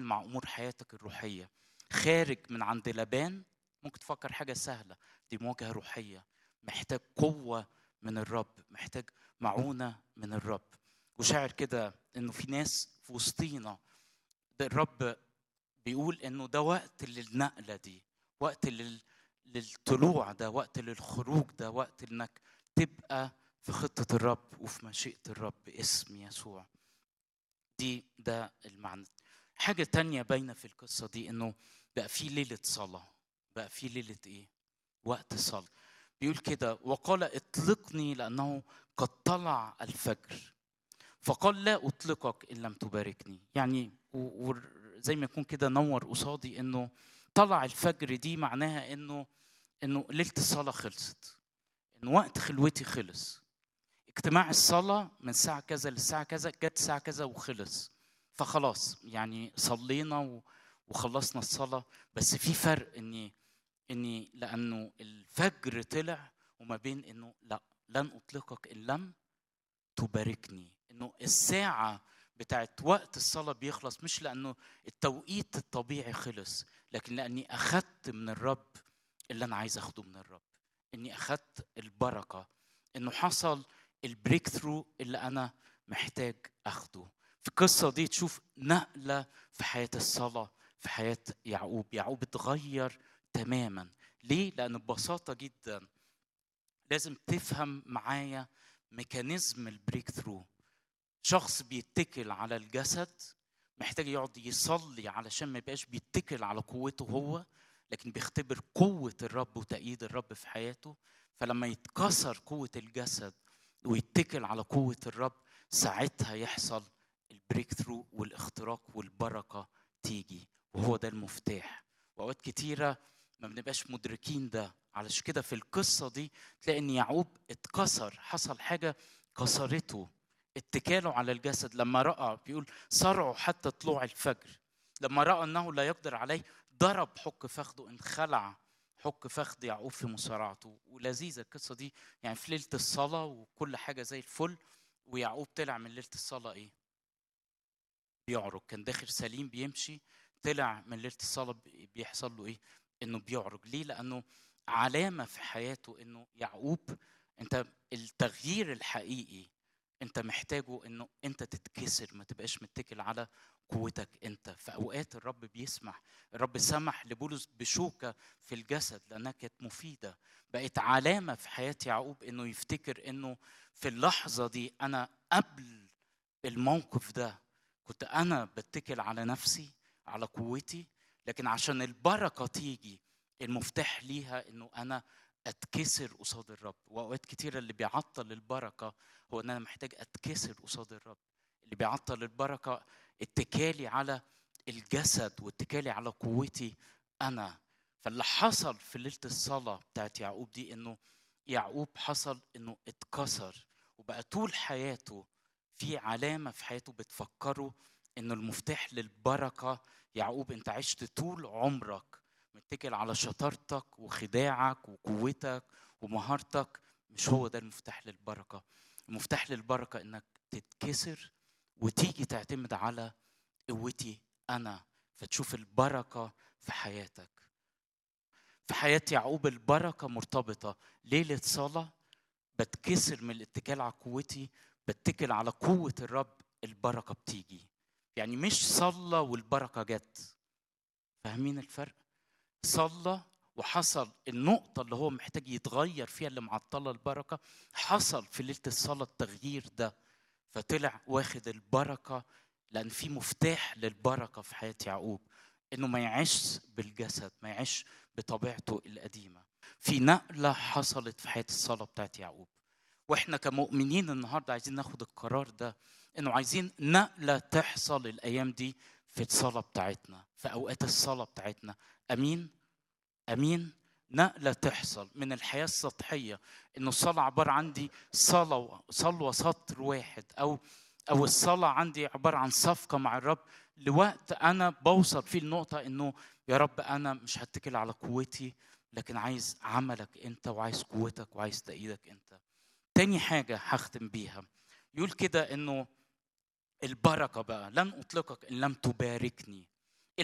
مع امور حياتك الروحيه خارج من عند لبان ممكن تفكر حاجه سهله دي مواجهه روحيه محتاج قوه من الرب محتاج معونه من الرب وشاعر كده انه في ناس في وسطينا ده الرب بيقول انه ده وقت للنقله دي وقت لل... للطلوع ده وقت للخروج ده وقت انك تبقى في خطه الرب وفي مشيئه الرب باسم يسوع دي ده المعنى حاجه تانية باينه في القصه دي انه بقى في ليله صلاه بقى في ليله ايه وقت صلاه بيقول كده وقال اطلقني لانه قد طلع الفجر فقال لا اطلقك ان لم تباركني يعني وزي ما يكون كده نور قصادي انه طلع الفجر دي معناها انه انه ليله الصلاه خلصت ان وقت خلوتي خلص اجتماع الصلاه من الساعه كذا للساعه كذا جت الساعه كذا وخلص فخلاص يعني صلينا وخلصنا الصلاه بس في فرق اني اني لانه الفجر طلع وما بين انه لا لن اطلقك ان لم تباركني انه الساعه بتاعت وقت الصلاه بيخلص مش لانه التوقيت الطبيعي خلص لكن لاني اخدت من الرب اللي انا عايز اخده من الرب اني اخدت البركه انه حصل البريك ثرو اللي انا محتاج اخده في القصه دي تشوف نقله في حياه الصلاه في حياه يعقوب يعقوب اتغير تماما ليه لان ببساطه جدا لازم تفهم معايا ميكانيزم البريك ثرو شخص بيتكل على الجسد محتاج يقعد يصلي علشان ما يبقاش بيتكل على قوته هو لكن بيختبر قوة الرب وتأييد الرب في حياته فلما يتكسر قوة الجسد ويتكل على قوة الرب ساعتها يحصل البريك ثرو والاختراق والبركة تيجي وهو ده المفتاح وأوقات كتيرة ما بنبقاش مدركين ده علشان كده في القصة دي تلاقي إن يعقوب اتكسر حصل حاجة كسرته اتكاله على الجسد لما رأى بيقول صرعوا حتى طلوع الفجر لما رأى أنه لا يقدر عليه ضرب حك فخده انخلع حك فخد يعقوب في مصارعته ولذيذة القصة دي يعني في ليلة الصلاة وكل حاجة زي الفل ويعقوب طلع من ليلة الصلاة إيه؟ بيعرج كان داخل سليم بيمشي طلع من ليلة الصلاة بيحصل له إيه؟ إنه بيعرج ليه؟ لأنه علامة في حياته إنه يعقوب أنت التغيير الحقيقي انت محتاجه انه انت تتكسر ما تبقاش متكل على قوتك انت في اوقات الرب بيسمح الرب سمح لبولس بشوكه في الجسد لانها كانت مفيده بقت علامه في حياه يعقوب انه يفتكر انه في اللحظه دي انا قبل الموقف ده كنت انا بتكل على نفسي على قوتي لكن عشان البركه تيجي المفتاح ليها انه انا اتكسر قصاد الرب واوقات كتيره اللي بيعطل البركه هو ان انا محتاج اتكسر قصاد الرب اللي بيعطل البركه اتكالي على الجسد واتكالي على قوتي انا فاللي حصل في ليله الصلاه بتاعت يعقوب دي انه يعقوب حصل انه اتكسر وبقى طول حياته في علامه في حياته بتفكره انه المفتاح للبركه يعقوب انت عشت طول عمرك متكل على شطارتك وخداعك وقوتك ومهارتك مش هو ده المفتاح للبركه المفتاح للبركه انك تتكسر وتيجي تعتمد على قوتي انا فتشوف البركه في حياتك في حياه يعقوب البركه مرتبطه ليله صلاه بتكسر من الاتكال على قوتي بتكل على قوه الرب البركه بتيجي يعني مش صلى والبركه جت فاهمين الفرق صلى وحصل النقطة اللي هو محتاج يتغير فيها اللي معطلة البركة حصل في ليلة الصلاة التغيير ده فطلع واخد البركة لأن في مفتاح للبركة في حياة يعقوب إنه ما يعيش بالجسد ما يعيش بطبيعته القديمة في نقلة حصلت في حياة الصلاة بتاعت يعقوب واحنا كمؤمنين النهارده عايزين ناخد القرار ده انه عايزين نقله تحصل الايام دي في الصلاه بتاعتنا في اوقات الصلاه بتاعتنا امين امين نقله تحصل من الحياه السطحيه انه الصلاه عباره عندي صلاه صلوه سطر واحد او او الصلاه عندي عباره عن صفقه مع الرب لوقت انا بوصل فيه النقطه انه يا رب انا مش هتكل على قوتي لكن عايز عملك انت وعايز قوتك وعايز تأييدك انت تاني حاجه هختم بيها يقول كده انه البركه بقى لن اطلقك ان لم تباركني